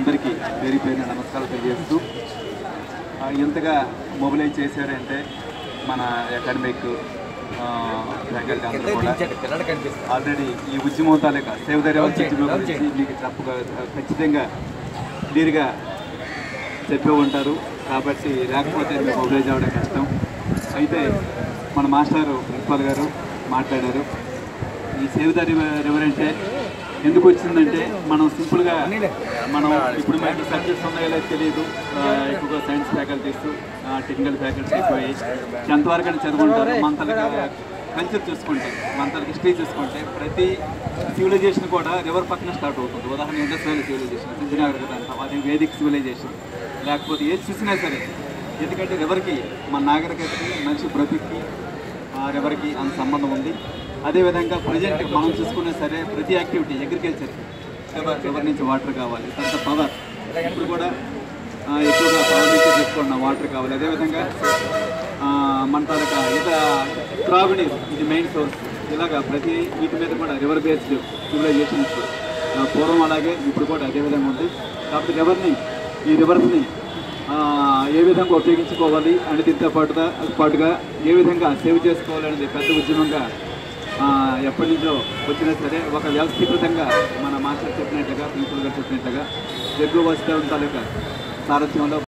అందరికీ పేరు పేరున నమస్కారాలు తెలియజేస్తూ ఆ, ఎంతగా మొబిలైజ్ చేశారంటే మన అకాడమిక్ ఫ్యాకల్టీ అందరూ కూడా పిల్లలు కనిపిస్తారు ఆల్రెడీ ఈ ఉద్యమం తాలూకా సేవ్ ద రివర్ ఉద్యమం గురించి మీకు చెప్పగా ఖచ్చితంగా క్లియర్గా చెప్పి ఉంటారు కాబట్టి లేకపోతే మీకు మొబిలైజ్ అవ్వడం కష్టం అయితే మన మాస్టారు ప్రిన్సిపాల్ గారు మాట్లాడారు ఈ సేవ్ ద రివర్ రివర్ అంటే ఎందుకు వచ్చిందంటే మనం సింపుల్గా మనం ఇప్పుడు మనకి సబ్జెక్ట్స్ ఉన్నాయో లేదో తెలియదు ఆ, ఎక్కువగా సైన్స్ ఫ్యాకల్టీస్ టెక్నికల్ ఫ్యాకల్టీస్ అయిపోయి టెన్త్ వరకు అని చదువుకుంటారు మంతలుగా కల్చర్ చూసుకుంటే మంతలకి హిస్టరీ చూసుకుంటే ప్రతి సివిలైజేషన్ కూడా రివర్ పక్కన స్టార్ట్ అవుతుంది ఉదాహరణ ఇండస్ట్రియల్ సివిలైజేషన్ సింధునాగర్ అంటాం అది వేదిక్ సివిలైజేషన్ లేకపోతే ఏది చూసినా సరే ఎందుకంటే రివర్కి మన నాగరికతకి మనిషి బ్రతుక్కి ఆ రివర్కి అంత సంబంధం ఉంది అదేవిధంగా ప్రజెంట్ మనం చూసుకున్నా సరే ప్రతి యాక్టివిటీ అగ్రికల్చర్ రివర్ రివర్ నుంచి వాటర్ కావాలి తర్వాత పవర్ ఇప్పుడు కూడా ఆ, ఎక్కువగా పవర్ నుంచి తెచ్చుకున్న వాటర్ కావాలి అదేవిధంగా ఆ, మన తాలూకా ఇత త్రాగునీరు ఇది మెయిన్ సోర్స్ ఇలాగా ప్రతి వీటి మీద కూడా రివర్ బేస్డ్ సివిలైజేషన్స్ పూర్వం అలాగే ఇప్పుడు కూడా అదే విధంగా ఉంది కాబట్టి రివర్ని ఈ రివర్స్ని ఆ, ఏ విధంగా ఉపయోగించుకోవాలి అని దీంతో పాటుగా పాటుగా ఏ విధంగా సేవ్ చేసుకోవాలి అనేది పెద్ద ఉద్యమంగా ఆ, ఎప్పటి నుంచో వచ్చినా సరే ఒక వ్యవస్థీకృతంగా మన మాస్టర్ చెప్పినట్టుగా ప్రిన్సిపల్ గారు చెప్పినట్టుగా జగ్గు వస్తే తాలూకా సారథ్యంలో